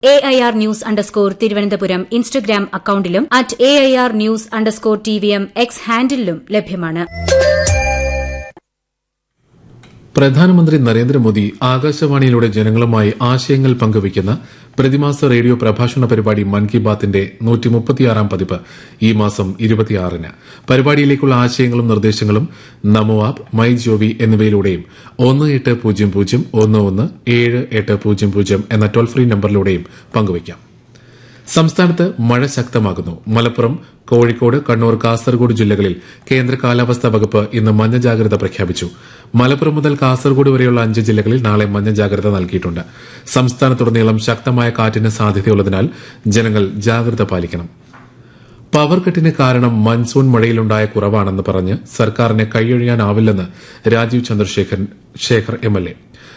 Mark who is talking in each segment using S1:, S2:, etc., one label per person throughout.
S1: A I R news underscore Thiruvananthapuram Instagram അക്കൌണ്ടിലും at A I R news underscore T V M X ഹാൻഡിലും ലഭ്യമാണ്
S2: പ്രധാനമന്ത്രി നരേന്ദ്രമോദി ആകാശവാണിയിലൂടെ ജനങ്ങളുമായി ആശയങ്ങൾ പങ്കുവയ്ക്കുന്ന പ്രതിമാസ റേഡിയോ പ്രഭാഷണ പരിപാടി മൻ കി ബാത്തിന്റെ നൂറ്റിമുപ്പത്തിയാറാം പതിപ്പ് ഈ മാസം ഇരുപത്തിയാറിന് പരിപാടിയിലേക്കുള്ള ആശയങ്ങളും നിർദ്ദേശങ്ങളും നമോ ആപ്പ് മൈ ജോവി എന്നിവയിലൂടെയും ഒന്ന് എട്ട് പൂജ്യം പൂജ്യം ഒന്ന് ഒന്ന് ഏഴ് എട്ട് പൂജ്യം പൂജ്യം എന്ന ടോൾ ഫ്രീ നമ്പറിലൂടെയും പങ്കുവയ്ക്കാം സംസ്ഥാനത്ത് മഴ ശക്തമാകുന്നു മലപ്പുറം കോഴിക്കോട് കണ്ണൂർ കാസർഗോഡ് ജില്ലകളിൽ കേന്ദ്ര കാലാവസ്ഥാ വകുപ്പ് ഇന്ന് മഞ്ഞ ജാഗ്രത പ്രഖ്യാപിച്ചു മലപ്പുറം മുതൽ കാസർഗോഡ് വരെയുള്ള അഞ്ച് ജില്ലകളിൽ നാളെ മഞ്ഞ ജാഗ്രത നൽകിയിട്ടുണ്ട് സംസ്ഥാനത്തുടനീളം ശക്തമായ കാറ്റിന് സാധ്യതയുള്ളതിനാൽ ജനങ്ങൾ ജാഗ്രത പാലിക്കണം പവർ കട്ടിന് കാരണം മൺസൂൺ മഴയിലുണ്ടായ കുറവാണെന്ന് പറഞ്ഞ് സർക്കാരിനെ കൈയൊഴിയാനാവില്ലെന്ന് രാജീവ് ചന്ദ്രശേഖർ ശേഖർ എംഎൽഎ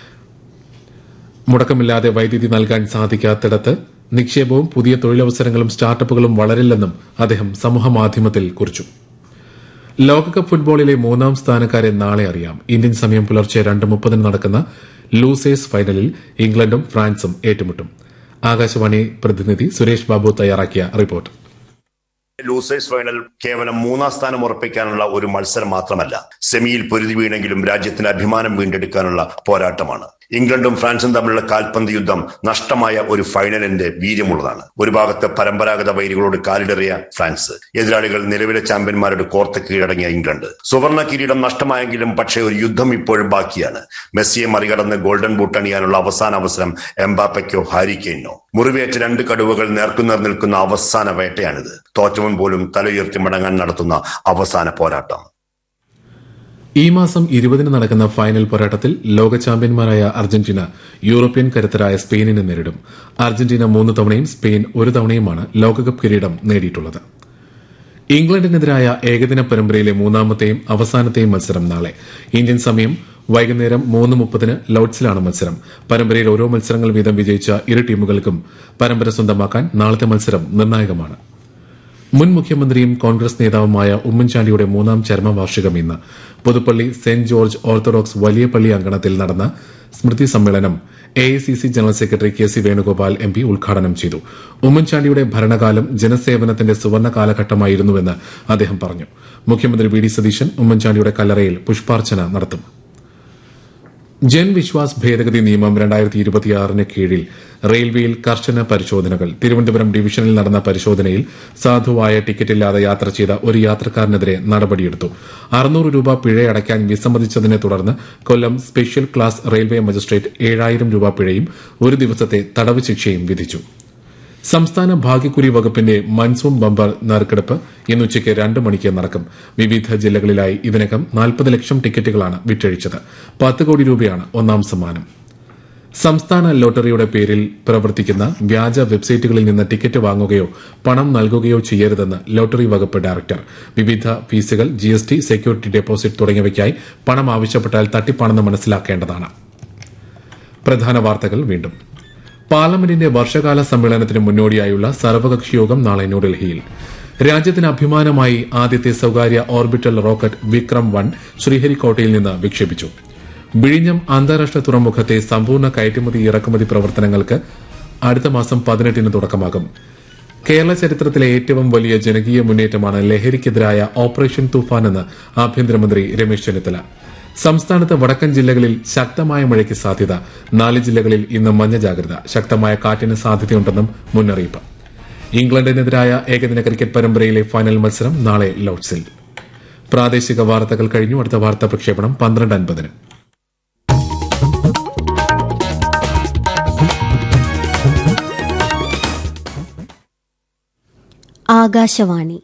S2: മുടക്കമില്ലാതെ വൈദ്യുതി നൽകാൻ സാധിക്കാത്തിടത്ത് നിക്ഷേപവും പുതിയ തൊഴിലവസരങ്ങളും സ്റ്റാർട്ടപ്പുകളും വളരില്ലെന്നും അദ്ദേഹം സമൂഹമാധ്യമത്തിൽ കുറിച്ചു ലോകകപ്പ് ഫുട്ബോളിലെ മൂന്നാം സ്ഥാനക്കാരെ നാളെ അറിയാം ഇന്ത്യൻ സമയം പുലർച്ചെ രണ്ട് മുപ്പതിന് നടക്കുന്ന ലൂസേഴ്സ് ഫൈനലിൽ ഇംഗ്ലണ്ടും ഫ്രാൻസും ഏറ്റുമുട്ടും ആകാശവാണി പ്രതിനിധി സുരേഷ് ബാബു തയ്യാറാക്കിയ റിപ്പോർട്ട്
S3: ലൂസേഴ്സ് ഫൈനൽ കേവലം മൂന്നാം സ്ഥാനം ഉറപ്പിക്കാനുള്ള ഒരു മത്സരം മാത്രമല്ല സെമിയിൽ പൊരുതി വീണെങ്കിലും രാജ്യത്തിന് അഭിമാനം വീണ്ടെടുക്കാനുള്ള പോരാട്ടമാണ് ഇംഗ്ലണ്ടും ഫ്രാൻസും തമ്മിലുള്ള കാൽപന്ത് യുദ്ധം നഷ്ടമായ ഒരു ഫൈനലിന്റെ വീര്യമുള്ളതാണ് ഒരു ഭാഗത്ത് പരമ്പരാഗത വൈരികളോട് കാലിടറിയ ഫ്രാൻസ് എതിരാളികൾ നിലവിലെ ചാമ്പ്യന്മാരുടെ കോർത്ത് കീഴടങ്ങിയ ഇംഗ്ലണ്ട് സുവർണ കിരീടം നഷ്ടമായെങ്കിലും പക്ഷേ ഒരു യുദ്ധം ഇപ്പോഴും ബാക്കിയാണ് മെസ്സിയെ മറികടന്ന് ഗോൾഡൻ ബൂട്ട് അണിയാനുള്ള അവസാന അവസരം എംബാപ്പയ്ക്കോ ഹാരിക്കെയിനോ മുറിവേറ്റ രണ്ട് കടുവകൾ നേർക്കുനേർ നിൽക്കുന്ന അവസാന വേട്ടയാണിത് തോറ്റവൻ പോലും തലയുയർത്തി മടങ്ങാൻ നടത്തുന്ന അവസാന പോരാട്ടം
S2: ഈ മാസം ഇരുപതിന് നടക്കുന്ന ഫൈനൽ പോരാട്ടത്തിൽ ലോക ചാമ്പ്യന്മാരായ അർജന്റീന യൂറോപ്യൻ കരുത്തരായ സ്പെയിനിനെ നേരിടും അർജന്റീന മൂന്ന് തവണയും സ്പെയിൻ ഒരു തവണയുമാണ് ലോകകപ്പ് കിരീടം നേടിയിട്ടുള്ളത് ഇംഗ്ലണ്ടിനെതിരായ ഏകദിന പരമ്പരയിലെ മൂന്നാമത്തെയും അവസാനത്തെയും മത്സരം നാളെ ഇന്ത്യൻ സമയം വൈകുന്നേരം മൂന്ന് മുപ്പതിന് ലോഡ്സിലാണ് മത്സരം പരമ്പരയിൽ ഓരോ മത്സരങ്ങൾ വീതം വിജയിച്ച ഇരു ടീമുകൾക്കും പരമ്പര സ്വന്തമാക്കാൻ നാളത്തെ മത്സരം നിർണായകമാണ് മുൻ മുഖ്യമന്ത്രിയും കോൺഗ്രസ് നേതാവുമായ ഉമ്മൻചാണ്ടിയുടെ മൂന്നാം ചരമവാർഷികം ഇന്ന് പുതുപ്പള്ളി സെന്റ് ജോർജ് ഓർത്തഡോക്സ് വലിയ പള്ളി അങ്കണത്തിൽ നടന്ന സ്മൃതി സമ്മേളനം A general secretary K C Venugopal M P ഉദ്ഘാടനം ചെയ്തു ഉമ്മൻചാണ്ടിയുടെ ഭരണകാലം ജനസേവനത്തിന്റെ സുവർണ കാലഘട്ടമായിരുന്നുവെന്ന് അദ്ദേഹം പറഞ്ഞു മുഖ്യമന്ത്രി വി ഡി സതീശൻ ഉമ്മൻചാണ്ടിയുടെ കല്ലറയിൽ പുഷ്പാർച്ചന നടത്തും ജൻ വിശ്വാസ് ഭേദഗതി നിയമം രണ്ടായിരത്തി ഇരുപത്തിയാറിന് കീഴിൽ റെയിൽവേയിൽ കർശന പരിശോധനകൾ തിരുവനന്തപുരം ഡിവിഷനിൽ നടന്ന പരിശോധനയിൽ സാധുവായ ടിക്കറ്റില്ലാതെ യാത്ര ചെയ്ത ഒരു യാത്രക്കാരനെതിരെ നടപടിയെടുത്തു അറുന്നൂറ് രൂപ പിഴയടയ്ക്കാൻ വിസമ്മതിച്ചതിനെ തുടർന്ന് Kollam special class railway magistrate ഏഴായിരം രൂപ പിഴയും ഒരു ദിവസത്തെ തടവ് ശിക്ഷയും വിധിച്ചു സംസ്ഥാന ഭാഗ്യക്കുറി വകുപ്പിന്റെ മൺസൂൺ ബമ്പർ നറുക്കെടുപ്പ് ഇന്ന് ഉച്ചയ്ക്ക് രണ്ട് മണിക്ക് നടക്കും വിവിധ ജില്ലകളിലായി ഇതിനകം നാൽപ്പത് ലക്ഷം ടിക്കറ്റുകളാണ് വിറ്റഴിച്ചത് പത്ത് കോടി രൂപയാണ് ഒന്നാം സമ്മാനം സംസ്ഥാന ലോട്ടറിയുടെ പേരിൽ പ്രവർത്തിക്കുന്ന വ്യാജ വെബ്സൈറ്റുകളിൽ നിന്ന് ടിക്കറ്റ് വാങ്ങുകയോ പണം നൽകുകയോ ചെയ്യരുതെന്ന് ലോട്ടറി വകുപ്പ് ഡയറക്ടർ വിവിധ ഫീസുകൾ ജിഎസ്ടി സെക്യൂരിറ്റി ഡെപ്പോസിറ്റ് തുടങ്ങിയവയ്ക്കായി പണം ആവശ്യപ്പെട്ടാൽ തട്ടിപ്പാണെന്ന് മനസ്സിലാക്കേണ്ടതാണ് പ്രധാന വാർത്തകൾ വീണ്ടും പാർലമെന്റിന്റെ വർഷകാല സമ്മേളനത്തിന് മുന്നോടിയായുള്ള സർവകക്ഷി യോഗം നാളെ ന്യൂഡൽഹിയിൽ രാജ്യത്തിന് അഭിമാനമായി ആദ്യത്തെ സ്വകാര്യ ഓർബിറ്റൽ റോക്കറ്റ് വിക്രം വൺ ശ്രീഹരിക്കോട്ടയിൽ നിന്ന് വിക്ഷേപിച്ചു വിഴിഞ്ഞം അന്താരാഷ്ട്ര തുറമുഖത്തെ സമ്പൂർണ്ണ കയറ്റുമതി ഇറക്കുമതി പ്രവർത്തനങ്ങൾക്ക് അടുത്ത മാസം പതിനെട്ടിന് തുടക്കമാകും കേരള ചരിത്രത്തിലെ ഏറ്റവും വലിയ ജനകീയ മുന്നേറ്റമാണ് ലഹരിക്കെതിരായ ഓപ്പറേഷൻ തുഫാൻ എന്ന് ആഭ്യന്തരമന്ത്രി രമേശ് ചെന്നിത്തല സംസ്ഥാനത്ത് വടക്കൻ ജില്ലകളിൽ ശക്തമായ മഴയ്ക്ക് സാധ്യത നാല് ജില്ലകളിൽ ഇന്ന് മഞ്ഞ ജാഗ്രത ശക്തമായ കാറ്റിന് സാധ്യതയുണ്ടെന്നും മുന്നറിയിപ്പ് ഇംഗ്ലണ്ടിനെതിരായ ഏകദിന ക്രിക്കറ്റ് പരമ്പരയിലെ ഫൈനൽ മത്സരം നാളെ ലോഡ്സിൽ പ്രാദേശിക വാർത്തകൾ കഴിഞ്ഞു അടുത്ത വാർത്താ പ്രക്ഷേപണം പന്ത്രണ്ട് അൻപതിന്
S4: ആകാശവാണി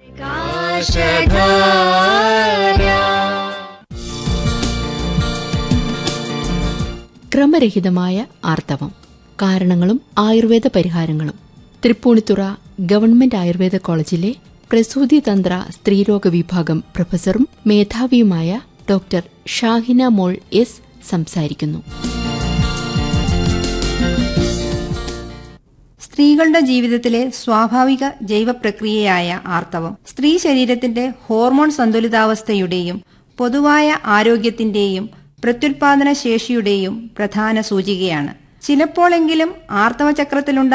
S5: ക്രമരഹിതമായ ആർത്തവം കാരണങ്ങളും ആയുർവേദ പരിഹാരങ്ങളും തൃപ്പൂണിത്തുറ ഗവൺമെന്റ് ആയുർവേദ കോളേജിലെ പ്രസൂതി തന്ത്ര സ്ത്രീരോഗ വിഭാഗം പ്രൊഫസറും മേധാവിയുമായ ഡോക്ടർ ഷാഹിന മോൾ എസ് സംസാരിക്കുന്നു
S6: സ്ത്രീകളുടെ ജീവിതത്തിലെ സ്വാഭാവിക ജൈവ പ്രക്രിയയായ ആർത്തവം സ്ത്രീ ശരീരത്തിന്റെ ഹോർമോൺ സന്തുലിതാവസ്ഥയുടെയും പൊതുവായ ആരോഗ്യത്തിന്റെയും പ്രത്യുൽപാദന ശേഷിയുടെയും പ്രധാന സൂചികയാണ് ചിലപ്പോഴെങ്കിലും ആർത്തവചക്രത്തിലുണ്ടാകുന്ന